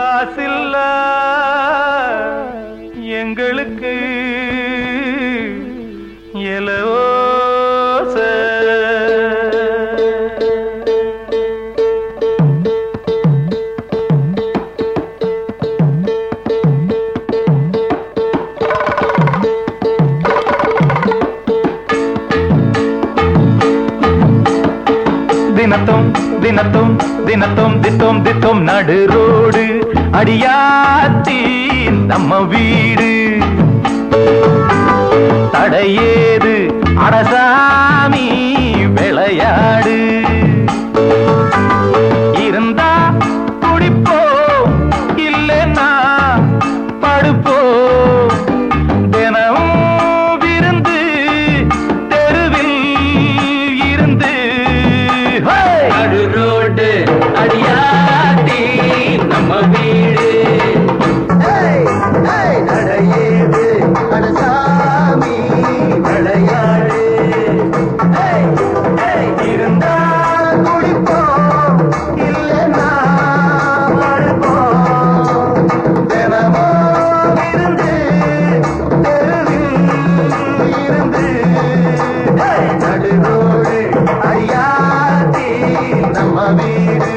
காசில்ல எங்களுக்கு எலவோச தினத்தும் தினத்தும் தினத்தும் தித்தோம் தித்தோம் நடு ரோடு அடியாத்தி நம்ம வீடு தடையேது அரசாமி விளையாடு இருந்தா குடிப்போம் இல்லைன்னா படுப்போம் தினமும் விருந்து தெருவில் இருந்து நடு ரோடு அடியாத்தி நம்ம வீடு நடையேது அடசாமி விளையாடு இருந்தா குடிப்போம் இல்லைன்னா படுப்போம் தினமும் இருந்து தெருவில் இருந்து நடுரோடு ஐயாத்தி நம்ம வீடு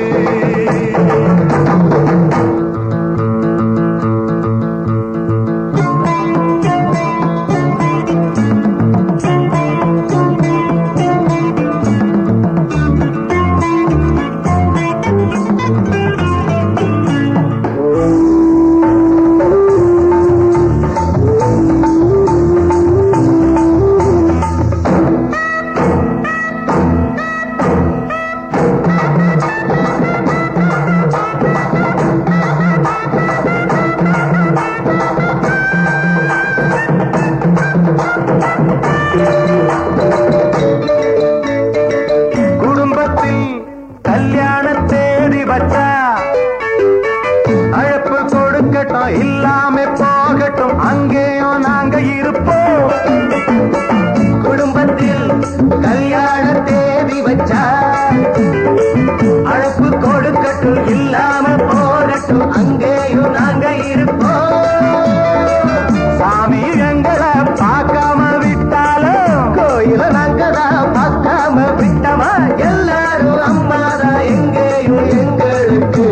குடும்பத்தில் கல்யாண தேதி வச்சா அழைப்பு கொடுக்கட்டும் இல்லாம போகட்டும் அங்கேயும் நாங்க இருப்போம் குடும்பத்தில் கல்யாண தேதி வச்சா அழைப்பு கொடுக்கட்டும் இல்லாம போகட்டும் அங்கேயும் நாங்க இருப்போம் சாமி எங்களை பார்க்காம விட்டாலும் கோயில நாங்க தான் பார்க்காம விட்டமா எல்லாரும் அம்மாதான் எங்கேயும் எங்களுக்கு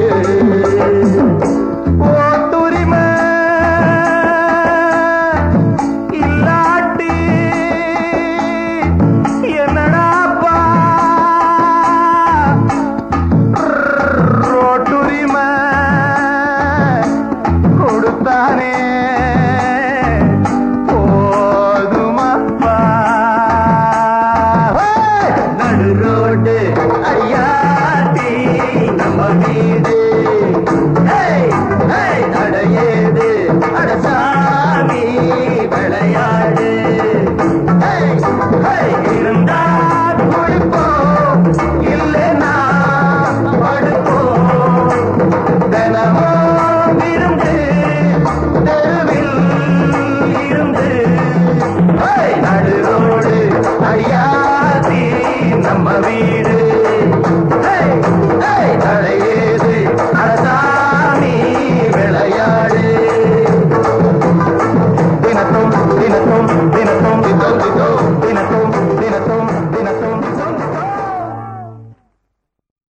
ஓட்டுரிமை இல்லாட்டி என்னடாப்பா ரோட்டுரிமை கொடுத்தானே போதுமப்பா நடு ரோடு ஐயாத்தி நம்ம வீடு ஏய், ஏய், நடையேது அடசாமி விளையாடு ஏய், ஏய், இருந்தா குடிப்போம் இல்லைன்னா படுப்போம் தினமும் இருந்து தெருவில் இருந்து ஏய், நடு ரோடு ஐயாத்தி நம்ம வீடு ஏய், ஏய், நடையேது அரசாமி விளையாடு தினத்தும் தினத்தும்